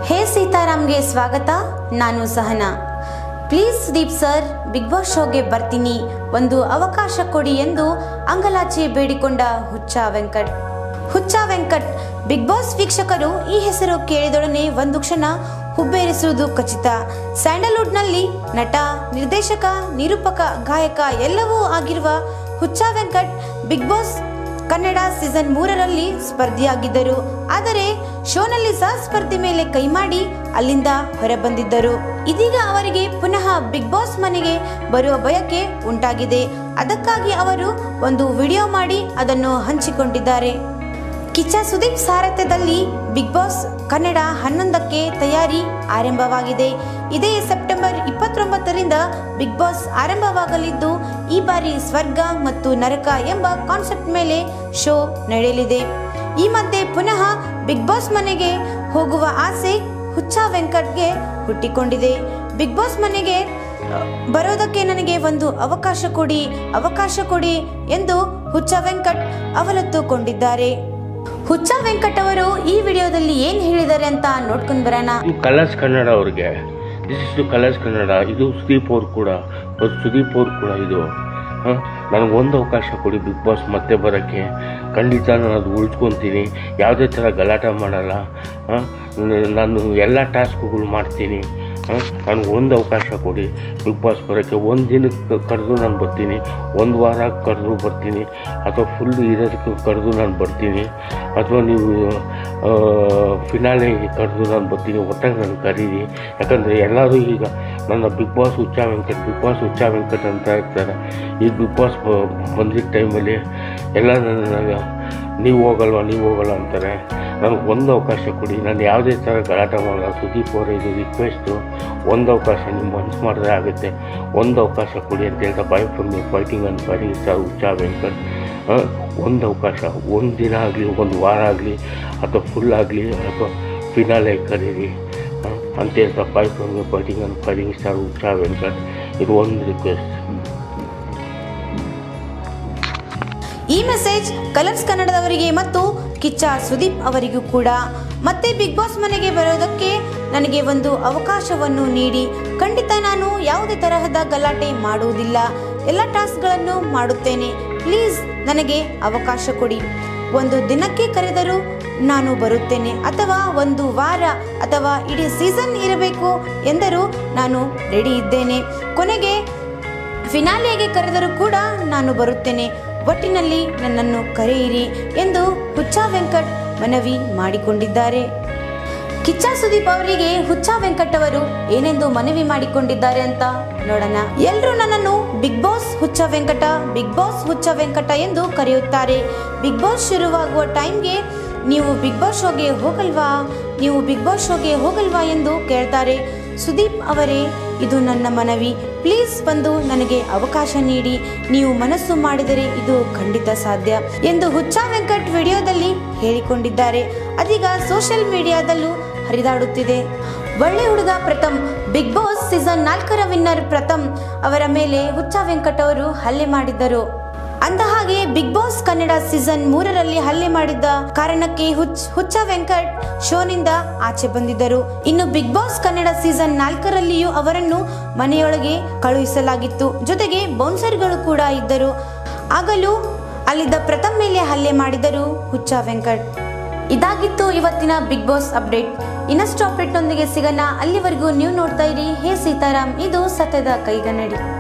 ಹೇ ಸೀತಾರಾಮ್ಗೆ ಸ್ವಾಗತ ನಾನು Sahana please Sudeep sir Big Boss ಶೋಗೆ ಬರ್ತೀನಿ ಒಂದು ಅವಕಾಶ ಕೊಡಿ ಎಂದು ಅಂಗಲಾಚಿ ಬೇಡಿಕೊಂಡ ಹುಚ್ಚ ವೆಂಕಟ್ ಹುಚ್ಚ ವೆಂಕಟ್ ಬಿಗ್ ಬಾಸ್ ವೀಕ್ಷಕರು ಈ ಹೆಸರು ಕೇಳಿದೊಡನೆ ಒಂದು ಕ್ಷಣ ಹುಬ್ಬೇರಿಸುವುದು ಖಚಿತ ಸ್ಯಾಂಡಲ್ವುಡ್ನಲ್ಲಿ ನಟ ನಿರ್ದೇಶಕ ನಿರೂಪಕ ಗಾಯಕ ಎಲ್ಲವೂ ಆಗಿರುವ Huccha Venkat Big Boss Kannada season ಮೂರರಲ್ಲಿ ಸ್ಪರ್ಧಿಯಾಗಿದ್ದರು ಆದರೆ ಶೋನಲ್ಲಿ ಸಹ ಸ್ಪರ್ಧೆ ಮೇಲೆ ಕೈ ಮಾಡಿ ಅಲ್ಲಿಂದ ಹೊರಬಂದಿದ್ದರು ಇದೀಗ ಅವರಿಗೆ ಪುನಃ ಬಿಗ್ ಬಾಸ್ ಮನೆಗೆ ಬರುವ ಬಯಕೆ ಉಂಟಾಗಿದೆ ಅದಕ್ಕಾಗಿ ಅವರು ಒಂದು ವಿಡಿಯೋ ಮಾಡಿ ಅದನ್ನು ಹಂಚಿಕೊಂಡಿದ್ದಾರೆ ಕಿಚ್ಚ ಸುದೀಪ್ ಸಾರಥ್ಯದಲ್ಲಿ ಬಿಗ್ ಬಾಸ್ ಕನ್ನಡ ಹನ್ನೊಂದಕ್ಕೆ ತಯಾರಿ ಆರಂಭವಾಗಿದೆ ಇದೇ ಸೆಪ್ಟೆಂಬರ್ ಇಪ್ಪತ್ತೊಂಬತ್ತರಿಂದ ಬಿಗ್ ಬಾಸ್ ಆರಂಭವಾಗಲಿದ್ದು ಈ ಬಾರಿ ಸ್ವರ್ಗ ಮತ್ತು ನರಕ ಎಂಬ ಕಾನ್ಸೆಪ್ಟ್ ಮೇಲೆ ಶೋ ನಡೆಯಲಿದೆ ಈ ಮಧ್ಯೆ ಪುನಃ ಬಿಗ್ ಬಾಸ್ ಮನೆಗೆ ಹೋಗುವ ಆಸೆ ಹುಚ್ಚ ವೆಂಕಟ್ಗೆ ಹುಟ್ಟಿಕೊಂಡಿದೆ ಬಿಗ್ ಬಾಸ್ ಮನೆಗೆ ಅ, ಬರೋದಕ್ಕೆ ನನಗೆ ಒಂದು ಅವಕಾಶ ಕೊಡಿ ಅವಕಾಶ ಕೊಡಿ ಎಂದು ಹುಚ್ಚ ವೆಂಕಟ್ ಅವಲತ್ತುಕೊಂಡಿದ್ದಾರೆ ಹುಚ್ಚ ವೆಂಕಟ್ ಅವರು ಈ ವಿಡಿಯೋದಲ್ಲಿ ಏನ್ ಹೇಳಿದ್ದಾರೆ ಅಂತ ನೋಡ್ಕೊಂಡ್ ಬರೋಣ ಕಲರ್ಸ್ ಕನ್ನಡ ಅವ್ರಿಗೆ ದಿಸ್ ಇಸ್ ಕಲರ್ಸ್ ಕನ್ನಡ ಇದು ಸುದೀಪ್ ಅವ್ರು ಕೂಡ ಹೌದು, ಸುದೀಪ್ ಅವ್ರು ಕೂಡ ಇದು ನನಗೆ ಒಂದು ಅವಕಾಶ ಕೊಡಿ ಬಿಗ್ ಬಾಸ್ ಮತ್ತೆ ಬರೋಕ್ಕೆ ಖಂಡಿತ ನಾನು ಅದು ಉಳಿಸ್ಕೊತೀನಿ ಯಾವುದೇ ಥರ ಗಲಾಟೆ ಮಾಡಲ್ಲ ಆ, ನ- ನಾನು ಎಲ್ಲ ಟಾಸ್ಕ್ಗಳು ಮಾಡ್ತೀನಿ ನನಗೆ ಒಂದು ಅವಕಾಶ ಕೊಡಿ ಬಿಗ್ ಬಾಸ್ ಬರೋಕ್ಕೆ ಒಂದು ದಿನಕ್ಕೆ ಕರೆದು ನಾನು ಬರ್ತೀನಿ ಒಂದು ವಾರ ಕರೆದು ಬರ್ತೀನಿ ಅಥವಾ ಫುಲ್ ಇರೋದಕ್ಕೆ ಕರೆದು ನಾನು ಬರ್ತೀನಿ ಅಥವಾ ನೀವು ಫಿನಾಲೆ ಕರೆದು ನಾನು ಬರ್ತೀನಿ ಒಟ್ಟಾಗಿ ನಾನು ಕರೀರಿ ಯಾಕಂದರೆ ಎಲ್ಲರೂ ಈಗ ನನ್ನ ಬಿಗ್ ಬಾಸ್ ಹುಚ್ಚ ವೆಂಕಟ್ ಬಿಗ್ ಬಾಸ್ ಹುಚ್ಚ ವೆಂಕಟ್ ಅಂತ ಇರ್ತಾರೆ ಈ ಬಿಗ್ ಬಾಸ್ ಬಂದಿದ್ದ ಟೈಮಲ್ಲಿ ಎಲ್ಲ ನನ್ನ ನೀವು ಹೋಗಲ್ವಾ ನೀವು ಹೋಗಲ್ಲ ಅಂತಾರೆ ನನಗೆ ಒಂದು ಅವಕಾಶ ಕೊಡಿ ನಾನು ಯಾವುದೇ ಥರ ಗಲಾಟೆ ಮಾಡಲ್ಲ ಸುದೀಪ್ ಅವರ ಇದು ರಿಕ್ವೆಸ್ಟು ಒಂದು ಅವಕಾಶ ನಿಮ್ಮ ಮನ್ಸು ಮಾಡಿದ್ರೆ ಆಗುತ್ತೆ ಒಂದು ಅವಕಾಶ ಕೊಡಿ ಅಂತ ಹೇಳ್ತಾ ಬಾಯ್ ಫ್ರಮ್ ಫೈಟಿಂಗ್ ಅಂತ ಫೈಟಿಂಗ್ ಸ್ಟಾರ್ ಹುಚ್ಚ ವೆಂಕಟ್ ಆ, ಒಂದು ಅವಕಾಶ ಒಂದು ದಿನ ಆಗಲಿ ಒಂದು ವಾರ ಆಗಲಿ ಅಥವಾ ಫುಲ್ ಆಗಲಿ ಅಥವಾ ಫಿನಾಲೆ ಕರೀರಿ ಆ, ಅಂತ ಹೇಳ್ತಾ ಬಾಯ್ ಫ್ರಮ್ ಫೈಟಿಂಗ್ ಅಂತ ಫೈಟಿಂಗ್ ಸ್ಟಾರ್ ಹುಚ್ಚ ವೆಂಕಟ್ ಇದು ಒಂದು ರಿಕ್ವೆಸ್ಟ್ ಈ ಮೆಸೇಜ್ ಕಲರ್ಸ್ ಕನ್ನಡದವರಿಗೆ ಮತ್ತು ಕಿಚ್ಚ ಸುದೀಪ್ ಅವರಿಗೂ ಕೂಡ ಮತ್ತೆ ಬಿಗ್ ಬಾಸ್ ಮನೆಗೆ ಬರೋದಕ್ಕೆ ನನಗೆ ಒಂದು ಅವಕಾಶವನ್ನು ನೀಡಿ ಖಂಡಿತ ನಾನು ಯಾವುದೇ ತರಹದ ಗಲಾಟೆ ಮಾಡುವುದಿಲ್ಲ ಎಲ್ಲ ಟಾಸ್ಕ್ಗಳನ್ನು ಮಾಡುತ್ತೇನೆ ಪ್ಲೀಸ್ ನನಗೆ ಅವಕಾಶ ಕೊಡಿ ಒಂದು ದಿನಕ್ಕೆ ಕರೆದರೂ ನಾನು ಬರುತ್ತೇನೆ ಅಥವಾ ಒಂದು ವಾರ ಅಥವಾ ಇಡೀ ಸೀಸನ್ ಇರಬೇಕು ಎಂದರೂ ನಾನು ರೆಡಿ ಇದ್ದೇನೆ ಕೊನೆಗೆ ಫಿನಾಲೆಗೆ ಕರೆದರೂ ಕೂಡ ನಾನು ಬರುತ್ತೇನೆ ಒಟ್ಟಿನಲ್ಲಿ ನನ್ನನ್ನು ಕರೆಯಿರಿ ಎಂದು ಹುಚ್ಚ ವೆಂಕಟ್ ಮನವಿ ಮಾಡಿಕೊಂಡಿದ್ದಾರೆ ಕಿಚ್ಚ ಸುದೀಪ್ ಅವರಿಗೆ ಹುಚ್ಚ ವೆಂಕಟ್ ಅವರು ಏನೆಂದು ಮನವಿ ಮಾಡಿಕೊಂಡಿದ್ದಾರೆ ಅಂತ ನೋಡೋಣ ಎಲ್ಲರೂ ನನ್ನನ್ನು ಬಿಗ್ ಬಾಸ್ ಹುಚ್ಚ ವೆಂಕಟ ಬಿಗ್ ಬಾಸ್ ಹುಚ್ಚ ವೆಂಕಟ ಎಂದು ಕರೆಯುತ್ತಾರೆ ಬಿಗ್ ಬಾಸ್ ಶುರುವಾಗುವ ಟೈಮ್ಗೆ ನೀವು ಬಿಗ್ ಬಾಸ್ ಶೋಗೆ ಹೋಗಲ್ವಾ ನೀವು ಬಿಗ್ ಬಾಸ್ ಶೋಗೆ ಹೋಗಲ್ವಾ ಎಂದು ಕೇಳ್ತಾರೆ ಸುದೀಪ್ ಅವರೇ ಇದು ನನ್ನ ಮನವಿ ಪ್ಲೀಸ್ ಬಂದು ನನಗೆ ಅವಕಾಶ ನೀಡಿ ನೀವು ಮನಸ್ಸು ಮಾಡಿದರೆ ಇದು ಖಂಡಿತ ಸಾಧ್ಯ ಎಂದು ಹುಚ್ಚ ವೆಂಕಟ್ ವಿಡಿಯೋದಲ್ಲಿ ಹೇಳಿಕೊಂಡಿದ್ದಾರೆ ಅದೀಗ ಸೋಷಿಯಲ್ ಮೀಡಿಯಾದಲ್ಲೂ ಹರಿದಾಡುತ್ತಿದೆ ಒಳ್ಳೆ ಹುಡುಗ ಪ್ರಥಮ್ ಬಿಗ್ ಬಾಸ್ ಸೀಸನ್ ನಾಲ್ಕರ ವಿನ್ನರ್ ಪ್ರಥಮ್ ಅವರ ಮೇಲೆ ಹುಚ್ಚ ವೆಂಕಟ್ ಅವರು ಹಲ್ಲೆ ಮಾಡಿದ್ದರು ಅಂದ ಹಾಗೆ ಬಿಗ್ ಬಾಸ್ ಕನ್ನಡ ಸೀಸನ್ ಮೂರರಲ್ಲಿ ಹಲ್ಲೆ ಮಾಡಿದ್ದ ಕಾರಣಕ್ಕೆ ಹುಚ್ ಹುಚ್ಚ ವೆಂಕಟ್ ಶೋನಿಂದ ಆಚೆ ಬಂದಿದ್ದರು ಇನ್ನು ಬಿಗ್ ಬಾಸ್ ಕನ್ನಡ ಸೀಸನ್ ನಾಲ್ಕರಲ್ಲಿಯೂ ಅವರನ್ನು ಮನೆಯೊಳಗೆ ಕಳುಹಿಸಲಾಗಿತ್ತು ಜೊತೆಗೆ ಬೌನ್ಸರ್ಗಳು ಕೂಡ ಇದ್ದರು ಆಗಲೂ ಅಲ್ಲಿದ್ದ ಪ್ರಥಮ್ ಮೇಲೆ ಹಲ್ಲೆ ಮಾಡಿದರು ಹುಚ್ಚ ವೆಂಕಟ್ ಇದಾಗಿತ್ತು ಇವತ್ತಿನ ಬಿಗ್ ಬಾಸ್ ಅಪ್ಡೇಟ್ ಇನ್ನಷ್ಟು ಅಪ್ಡೇಟ್ನೊಂದಿಗೆ ಸಿಗೋಣ ಅಲ್ಲಿವರೆಗೂ ನೀವು ನೋಡ್ತಾ ಇರಿ ಹೇ ಸೀತಾರಾಮ್ ಇದು ಸತ್ಯದ ಕೈಗನ್ನಡಿ